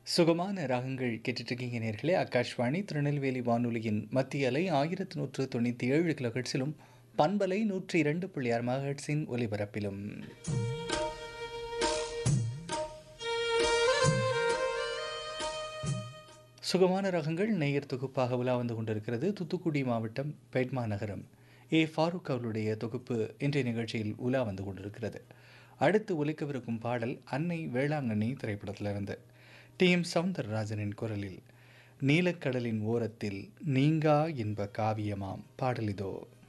சுகமான ராகங்கள் கேட்டுட்ருக்கீங்க நேர்களே ஆகாஷ்வாணி திருநெல்வேலி வானொலியின் மத்திய அலை ஆயிரத்தி நூற்று தொண்ணூற்றி ஏழு கிலோஹெட்ஸிலும் பண்பலை நூற்றி இரண்டு புள்ளி ஆறு மகட்ஸின் ஒலிபரப்பிலும் சுகமான ரகங்கள் நேயர் தொகுப்பாக உலா வந்து கொண்டிருக்கிறது தூத்துக்குடி மாவட்டம் பெட்மா நகரம் ஏ ஃபாரூக் அவர்களுடைய தொகுப்பு இன்றைய நிகழ்ச்சியில் உலா வந்து கொண்டிருக்கிறது அடுத்து ஒலிக்கவிருக்கும் பாடல் அன்னை வேளாங்கண்ணி திரைப்படத்திலிருந்து டி எம் சவுந்தரராஜனின் குரலில் நீலக்கடலின் ஓரத்தில் நீங்கா என்ப காவியமாம் பாடலிதோ